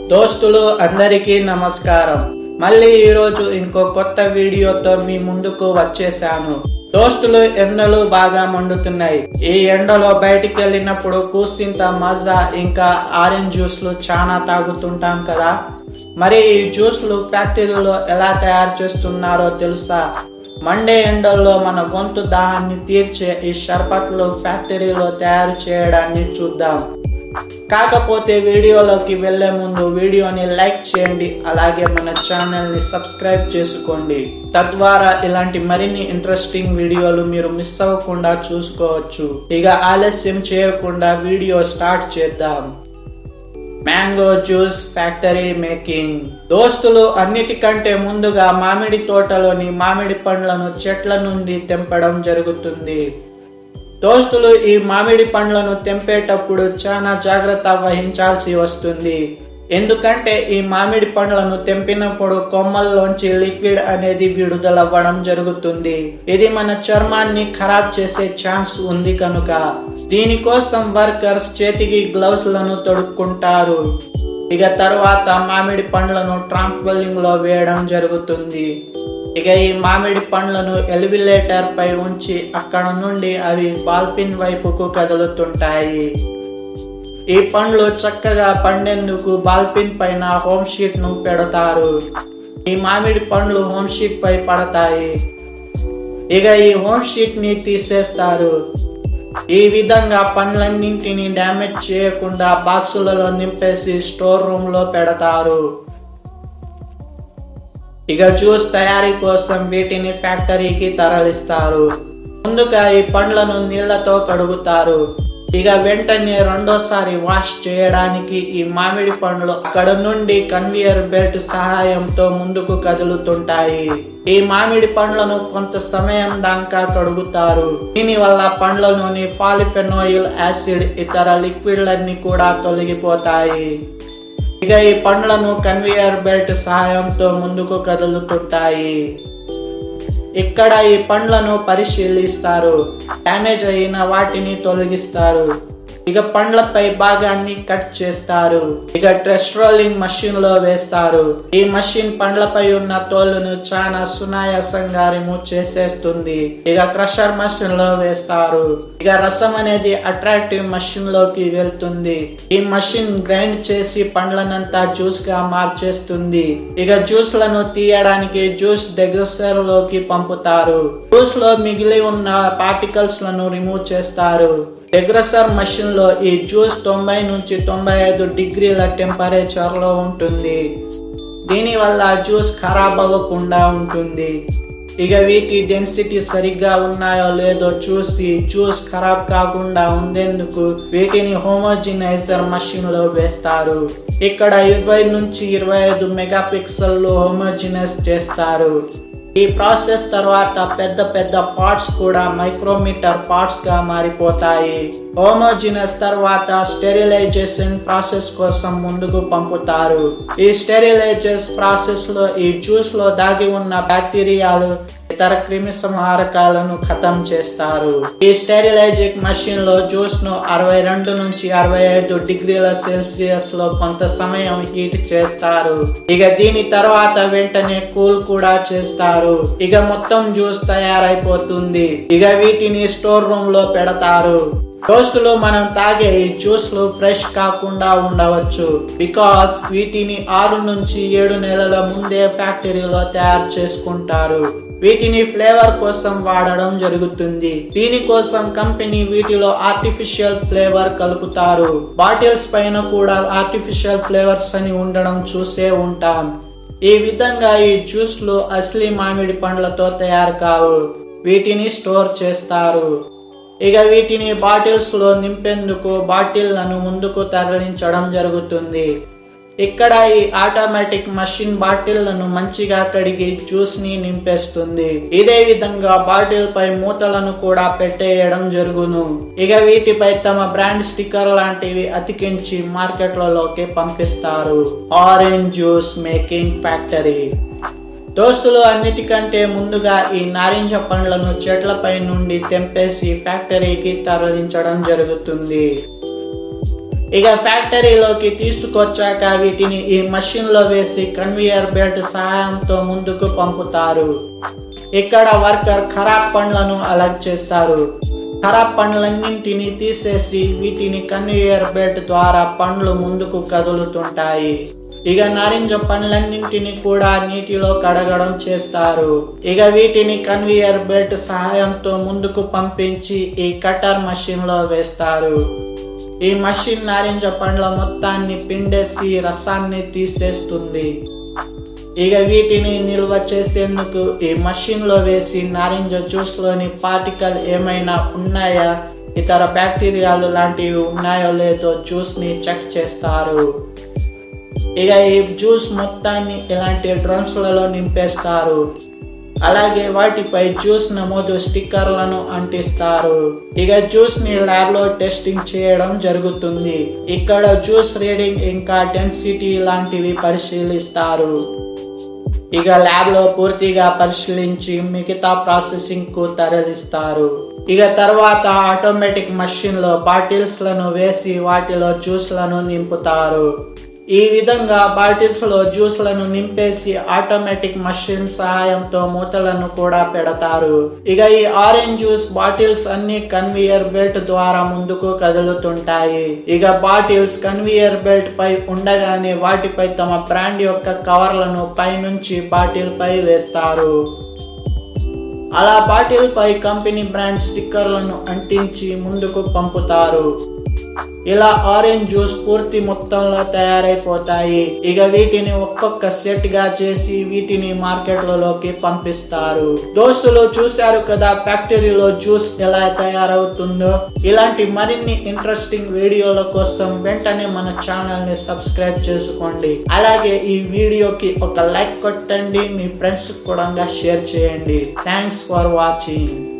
దోస్తులు అందరికీ నమస్కారం మళ్ళీ ఈరోజు ఇంకో కొత్త వీడియోతో మీ ముందుకు వచ్చేసాను దోస్తులు ఎండలు బాగా మండుతున్నాయి ఈ ఎండలో బయటికి వెళ్ళినప్పుడు కూసింత మజా ఇంకా ఆరెంజ్ జ్యూస్లు చాలా తాగుతుంటాం కదా మరి ఈ జ్యూస్లు ఫ్యాక్టరీలో ఎలా తయారు చేస్తున్నారో తెలుసా మండే ఎండల్లో మన గొంతు దాహాన్ని తీర్చే ఈ షర్బత్లు ఫ్యాక్టరీలో తయారు చేయడాన్ని చూద్దాం కాకపోతే వీడియోలోకి వెళ్లే ముందు వీడియోని లైక్ చేయండి అలాగే మన ఛానల్ ని సబ్స్క్రైబ్ చేసుకోండి తద్వారా ఇలాంటి మరిన్ని ఇంట్రెస్టింగ్ వీడియోలు మీరు మిస్ అవ్వకుండా చూసుకోవచ్చు ఇక ఆలస్యం చేయకుండా వీడియో స్టార్ట్ చేద్దాం మ్యాంగో జ్యూస్ ఫ్యాక్టరీ మేకింగ్ దోస్తులు అన్నిటికంటే ముందుగా మామిడి తోటలోని మామిడి పండ్లను చెట్ల నుండి తెంపడం జరుగుతుంది దోస్తులు ఈ మామిడి పండ్లను తెంపేటప్పుడు చాలా జాగ్రత్త వహించాల్సి వస్తుంది ఎందుకంటే ఈ మామిడి పండ్లను తెంపినప్పుడు కొమ్మల్లోంచి లిక్విడ్ అనేది విడుదలవ్వడం జరుగుతుంది ఇది మన చర్మాన్ని ఖరాబ్ చేసే ఛాన్స్ ఉంది కనుక దీనికోసం వర్కర్స్ చేతికి గ్లౌస్ లను తొడుక్కుంటారు ఇక తర్వాత మామిడి పండ్లను ట్రాన్స్ఫలింగ్ లో వేయడం జరుగుతుంది ఇక ఈ మామిడి పండ్లను ఎలివిలేటర్ పై ఉంచి అక్కడ నుండి అవి బాల్ఫిన్ వైపుకు కదులుతుంటాయి ఈ పండ్లు చక్కగా పండేందుకు బాల్ఫిన్ పైన హోమ్ షీట్ ను పెడతారు ఈ మామిడి పండ్లు హోమ్ షీట్ పై పడతాయి ఇక ఈ హోమ్ షీట్ ని తీసేస్తారు ఈ విధంగా పండ్లన్నింటిని డ్యామేజ్ చేయకుండా బాక్సులలో నింపేసి స్టోర్ రూమ్ లో పెడతారు ఇక జ్యూస్ తయారీ కోసం వీటిని ఫ్యాక్టరీకి తరలిస్తారు ముందుగా ఈ పండ్లను నీళ్లతో కడుగుతారు ఇక వెంటనే రెండోసారి వాష్ చేయడానికి ఈ మామిడి పండ్లు అక్కడ నుండి కన్వేయర్ బెల్ట్ సహాయంతో ముందుకు కదులుతుంటాయి ఈ మామిడి పండ్లను కొంత సమయం దాకా కడుగుతారు దీని వల్ల పండ్లలోని పాలిఫెనోయిల్ యాసిడ్ ఇతర లిక్విడ్లన్నీ కూడా తొలగిపోతాయి ఇక ఈ పండ్లను కన్వేయర్ బెల్ట్ సహాయంతో ముందుకు కదులుతుంటాయి ఇక్కడ ఈ పండ్లను పరిశీలిస్తారు డ్యామేజ్ అయిన వాటిని తొలగిస్తారు ఇక పండ్లపై భాగాన్ని కట్ చేస్తారు ఇక ట్రెస్ట్రోలింగ్ మషిన్ లో వేస్తారు ఈ మషిన్ పండ్లపై ఉన్న తోలును చాలా సునాయాసంగా రిమూవ్ చేసేస్తుంది ఇక క్రషర్ మషిన్ లో వేస్తారు ఇక రసం అనేది అట్రాక్టివ్ మషిన్ లోకి వెళ్తుంది ఈ మషిన్ గ్రైండ్ చేసి పండ్లనంతా జ్యూస్ గా మార్చేస్తుంది ఇక జ్యూస్ లను తీయడానికి జ్యూస్ డెగ్రెసర్ లోకి పంపుతారు జ్యూస్ లో మిగిలి ఉన్న పార్టికల్స్ లను రిమూవ్ చేస్తారు డెగ్రెసర్ మషిన్ లో ఈ జ్యూస్ తొంభై నుంచి తొంభై ఐదు డిగ్రీల టెంపరేచర్ లో ఉంటుంది దీని వల్ల జ్యూస్ ఖరాబ్ అవ్వకుండా ఉంటుంది ఇక వీటి డెన్సిటీ సరిగ్గా ఉన్నాయో లేదో చూసి జ్యూస్ ఖరాబ్ కాకుండా ఉండేందుకు వీటిని హోమోజినైజర్ మషిన్ లో వేస్తారు ఇక్కడ ఇరవై నుంచి ఇరవై ఐదు మెగా పిక్సెల్ హోమోజినైజ్ చేస్తారు ఈ ప్రాసెస్ తర్వాత పెద్ద పెద్ద పార్ట్స్ కూడా మైక్రోమీటర్ పార్ట్స్ గా మారిపోతాయి హోమోజినస్ తర్వాత స్టెరిలైజేషన్ ప్రాసెస్ కోసం ముందుకు పంపుతారు ఈ స్టెరిలైజేస్ ప్రాసెస్ లో ఈ జ్యూస్ లో దాగి ఉన్న బ్యాక్టీరియాలు ఇతర క్రిమి సంహారకాలను ఖతం చేస్తారు ఈ స్టెరిలైజిక్ మషిన్ లో జ్యూస్ ను అరవై రెండు నుంచి అరవై ఐదు డిగ్రీల సెల్సియస్ లో కొంత సమయం హీట్ చేస్తారు ఇక దీని తర్వాత వెంటనే కూల్ కూడా చేస్తారు ఇక మొత్తం జ్యూస్ తయారైపోతుంది ఇక వీటిని స్టోర్ రూమ్ లో పెడతారు దోస్తులు మనం తాగే ఈ జ్యూస్లు ఫ్రెష్ కాకుండా ఉండవచ్చు బికాస్ వీటిని ఆరు నుంచి ఏడు నెలల ముందే ఫ్యాక్టరీలో తయారు చేసుకుంటారు వీటిని ఫ్లేవర్ కోసం వాడడం జరుగుతుంది దీనికోసం కంపెనీ వీటిలో ఆర్టిఫిషియల్ ఫ్లేవర్ కలుపుతారు బాటిల్స్ పైన కూడా ఆర్టిఫిషియల్ ఫ్లేవర్స్ అని ఉండడం చూసే ఉంటాం ఈ విధంగా ఈ జ్యూస్లు అసలీ మామిడి పండ్లతో తయారు కావు వీటిని స్టోర్ చేస్తారు ఇక వీటిని బాటిల్స్ లో నింపేందుకు బాటిళ్లను ముందుకు తరలించడం జరుగుతుంది ఇక్కడ ఈ ఆటోమేటిక్ మషిన్ బాటిళ్లను మంచిగా కడిగి జ్యూస్ ని నింపేస్తుంది ఇదే విధంగా బాటిల్ పై మూతలను కూడా పెట్టేయడం జరుగును ఇక వీటిపై తమ బ్రాండ్ స్టిక్కర్ లాంటివి అతికించి మార్కెట్లలోకి పంపిస్తారు ఆరెంజ్ జ్యూస్ మేకింగ్ ఫ్యాక్టరీ దోస్తులు అన్నిటికంటే ముందుగా ఈ నారింజ పండ్లను చెట్లపై నుండి తెంపేసి ఫ్యాక్టరీకి తరలించడం జరుగుతుంది ఇక ఫ్యాక్టరీలోకి తీసుకొచ్చాక వీటిని ఈ మషిన్ లో వేసి కన్వేయర్ బెల్ట్ సహాయంతో ముందుకు పంపుతారు ఇక్కడ వర్కర్ ఖరాబ్ పండ్లను అలగ్ చేస్తారు ఖరాబ్ పండ్లన్నింటినీ తీసేసి వీటిని కన్వేయర్ బెల్ట్ ద్వారా పండ్లు ముందుకు కదులుతుంటాయి ఇక నారింజ పండ్లన్నింటినీ కూడా నీటిలో కడగడం చేస్తారు ఇక వీటిని కన్వేయర్ బెల్ట్ సహాయంతో ముందుకు పంపించి ఈ కటర్ మషిన్ లో వేస్తారు ఈ మషిన్ నారింజ పండ్ల మొత్తాన్ని పిండేసి రసాన్ని తీసేస్తుంది ఇక వీటిని నిల్వ చేసేందుకు ఈ మషిన్ లో వేసి నారింజ జ్యూస్ లోని పార్టికల్ ఏమైనా ఉన్నాయా ఇతర బ్యాక్టీరియాలు లాంటివి ఉన్నాయో లేదో జ్యూస్ ని చెక్ చేస్తారు ఇక ఈ జ్యూస్ మొత్తాన్ని ఇలాంటి డ్రమ్స్ లలో నింపేస్తారు అలాగే వాటిపై జ్యూస్ నమోదు స్టిక్కర్లను అంటిస్తారు ఇక జ్యూస్ ని ల్యాబ్ లో టెస్టింగ్ చేయడం జరుగుతుంది ఇక్కడ జ్యూస్ రీడింగ్ ఇంకా డెన్సిటీ లాంటివి పరిశీలిస్తారు ఇక ల్యాబ్ లో పూర్తిగా పరిశీలించి మిగతా ప్రాసెసింగ్ కు తరలిస్తారు ఇక తర్వాత ఆటోమేటిక్ మషిన్ లో బాటిల్స్ లను వేసి వాటిలో జ్యూస్ లను నింపుతారు ఈ విధంగా బాటిల్స్ లో జ్యూస్ లను నింపేసి ఆటోమేటిక్ మషిన్ సహాయంతో మూతలను కూడా పెడతారు ఇక ఈ ఆరెంజ్ జ్యూస్ బాటిల్స్ అన్ని కన్వేయర్ బెల్ట్ ద్వారా ముందుకు కదులుతుంటాయి ఇక బాటిల్స్ కన్వేయర్ బెల్ట్ పై ఉండగానే వాటిపై తమ బ్రాండ్ యొక్క కవర్లను పైనుంచి బాటిల్ పై వేస్తారు అలా బాటిల్ పై కంపెనీ బ్రాండ్ స్టిక్కర్లను అంటించి ముందుకు పంపుతారు ఇలా ఆరెంజ్ జ్యూస్ పూర్తి మొత్తంలో తయారైపోతాయి ఇక వీటిని ఒక్కొక్క సెట్ గా చేసి వీటిని మార్కెట్లలోకి పంపిస్తారు దోస్తులు చూశారు కదా ఫ్యాక్టరీలో జ్యూస్ ఎలా తయారవుతుందో ఇలాంటి మరిన్ని ఇంట్రెస్టింగ్ వీడియోల కోసం వెంటనే మన ఛానల్ ని సబ్స్క్రైబ్ చేసుకోండి అలాగే ఈ వీడియోకి ఒక లైక్ కొట్టండి మీ ఫ్రెండ్స్ కూడా షేర్ చేయండి థ్యాంక్స్ ఫర్ వాచింగ్